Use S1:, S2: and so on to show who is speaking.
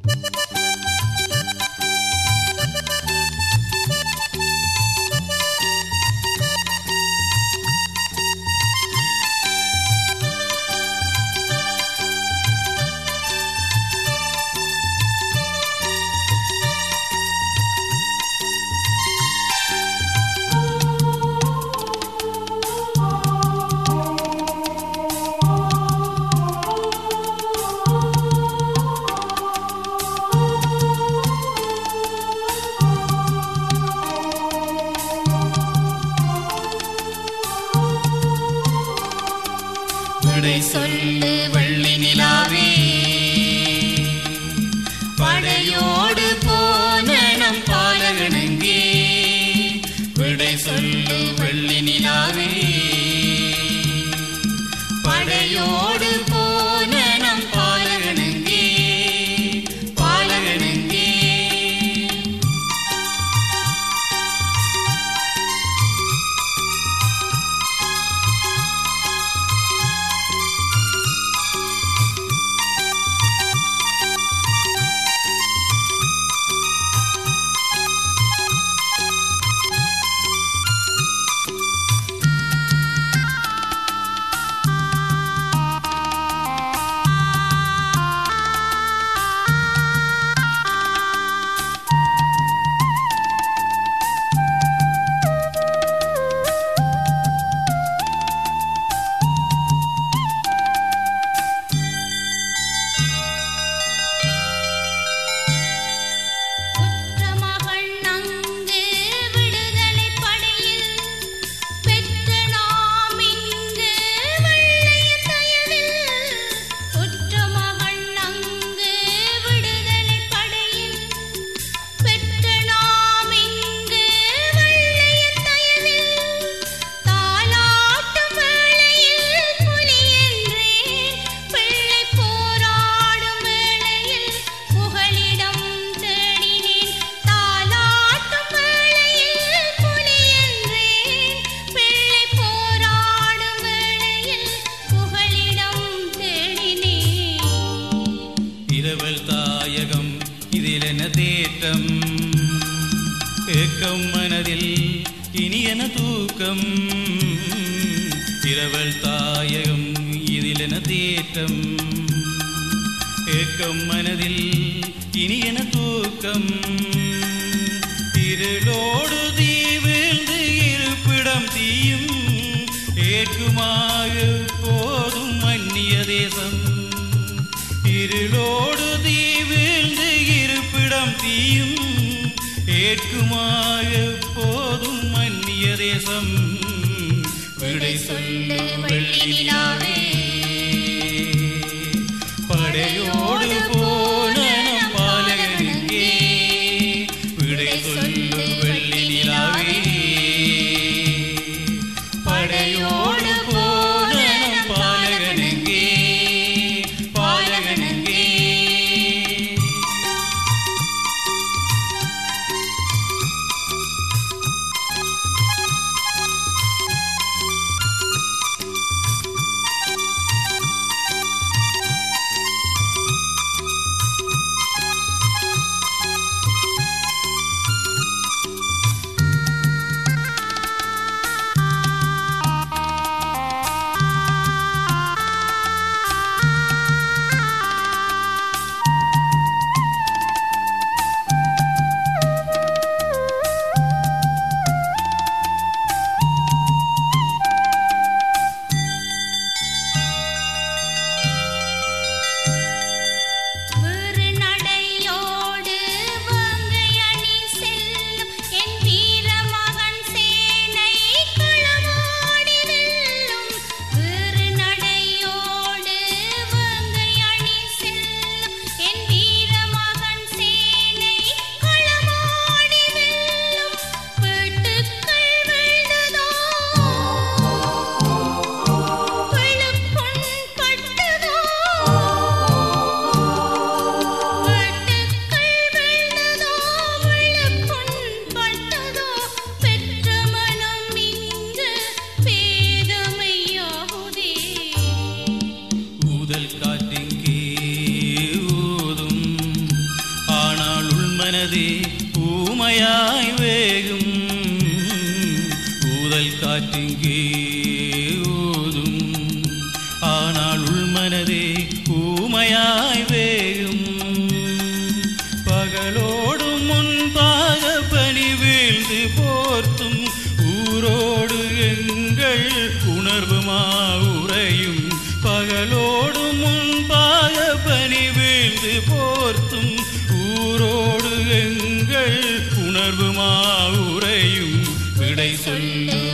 S1: விடை சொல்லு வெள்ளி நிலாவே படையோடு போன நம் பாலகனங்கே விடை சொல்லு வெள்ளி நிலாவே படையோடு போன நம் பாலகனங்கே பாலகனங்கே
S2: உற்ற மகள் அங்கு விடுதலை படையில் பெற்ற நாம் இங்கு வெள்ளைய தயவில் உற்ற மகள் அங்கு விடுதலை படையில் பெற்ற நாம் இங்கு வெள்ளைய தயவில் தாலாட்டும் வேளையில் புலி என்றே பிள்ளை போராடும் வேளையில் புகலிடம் தேடினேன் தாலாட்டும் வேளையில் புலி என்றே பிள்ளை போராடும் வேளையில் புகலிடம் தேடினேன்
S1: இரவல் தாயகம் இதில் என்ன தேட்டம் ஏக்கம் மனதில் இனியன தூக்கம் இரவல் தாயகம் இதில் என்ன தேட்டம் ஏக்கம் மனதில் இனியன தூக்கம் இருளோடு தீ வீழ்ந்து இருப்பிடம் தீயும் ஏற்குமாக போதும் அந்நிய தேசம் இருளோடு தீ வீழ்ந்து இருப்பிடம் தீயும் ஏற்குமாக போதும் அந்நிய தேசம் விடை சொல்லு வெள்ளி நிலாவே படையோடு போன நம் பாலகனுக்கே விடை சொல்லு வெள்ளி நிலாவே படையோடு போன நம் பாலகனுக்கே பாலகனுக்கே மனதே ஊமையாய் வேகும் ஊதல் காற்றிங்கே ஊதும் ஆனால் உள்மனதே ஊமையாய் வேகும் பகலோடும் முன்பாக பனி வீழ்ந்து போர்த்தும் ஊரோடு எங்கள் உணர்வுமா உறையும் பகலோடும் முன்பாக பனி வீழ்ந்து போர்த்தும் ஊரோடு எங்கள் உணர்வுமா உறையும் விடை சொல்லும்